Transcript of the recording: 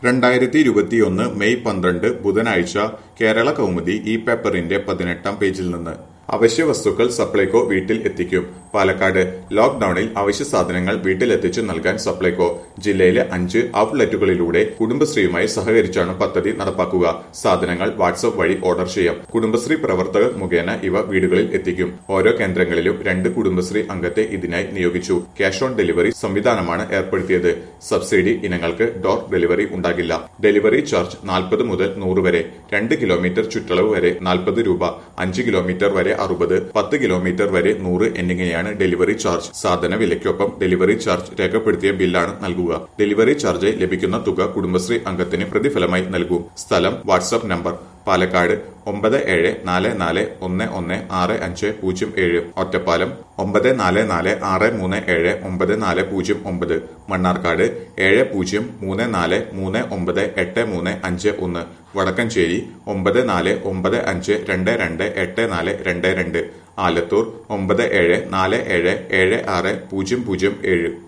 രണ്ടായിരത്തി ഇരുപത്തിയൊന്ന് മെയ് പന്ത്രണ്ട് ബുധനാഴ്ച കേരള കൗമുദി ഈ പേപ്പറിന്റെ പതിനെട്ടാം പേജിൽ നിന്ന് അവശ്യ വസ്തുക്കൾ സപ്ലൈകോ വീട്ടിൽ എത്തിക്കും പാലക്കാട് ലോക്ഡൌണിൽ അവശ്യ സാധനങ്ങൾ വീട്ടിലെത്തിച്ചു നൽകാൻ സപ്ലൈകോ ജില്ലയിലെ അഞ്ച് ഔട്ട്ലെറ്റുകളിലൂടെ കുടുംബശ്രീയുമായി സഹകരിച്ചാണ് പദ്ധതി നടപ്പാക്കുക സാധനങ്ങൾ വാട്സ്ആപ്പ് വഴി ഓർഡർ ചെയ്യാം കുടുംബശ്രീ പ്രവർത്തകർ മുഖേന ഇവ വീടുകളിൽ എത്തിക്കും ഓരോ കേന്ദ്രങ്ങളിലും രണ്ട് കുടുംബശ്രീ അംഗത്തെ ഇതിനായി നിയോഗിച്ചു ക്യാഷ് ഓൺ ഡെലിവറി സംവിധാനമാണ് ഏർപ്പെടുത്തിയത് സബ്സിഡി ഇനങ്ങൾക്ക് ഡോർ ഡെലിവറി ഉണ്ടാകില്ല ഡെലിവറി ചാർജ് നാൽപ്പത് മുതൽ നൂറ് വരെ രണ്ട് കിലോമീറ്റർ ചുറ്റളവ് വരെ നാൽപ്പത് രൂപ അഞ്ച് കിലോമീറ്റർ വരെ അറുപത് പത്ത് കിലോമീറ്റർ വരെ നൂറ് എന്നിങ്ങനെയാണ് ഡെലിവറി ചാർജ് സാധന വിലയ്ക്കൊപ്പം ഡെലിവറി ചാർജ് രേഖപ്പെടുത്തിയ ബില്ലാണ് നൽകുക ഡെലിവറി ചാർജ് ലഭിക്കുന്ന തുക കുടുംബശ്രീ അംഗത്തിന് പ്രതിഫലമായി നൽകും സ്ഥലം വാട്സ്ആപ്പ് നമ്പർ പാലക്കാട് ഒമ്പത് ഏഴ് നാല് നാല് ഒന്ന് ഒന്ന് ആറ് അഞ്ച് പൂജ്യം ഏഴ് ഒറ്റപ്പാലം ഒമ്പത് നാല് നാല് ആറ് മൂന്ന് ഏഴ് ഒമ്പത് നാല് പൂജ്യം ഒമ്പത് മണ്ണാർക്കാട് ഏഴ് പൂജ്യം മൂന്ന് നാല് മൂന്ന് ഒമ്പത് എട്ട് മൂന്ന് അഞ്ച് ഒന്ന് വടക്കഞ്ചേരി ഒമ്പത് നാല് ഒമ്പത് അഞ്ച് രണ്ട് രണ്ട് എട്ട് നാല് രണ്ട് രണ്ട് ആലത്തൂർ ഒമ്പത് ഏഴ് നാല് ഏഴ് ഏഴ് ആറ് പൂജ്യം പൂജ്യം ഏഴ്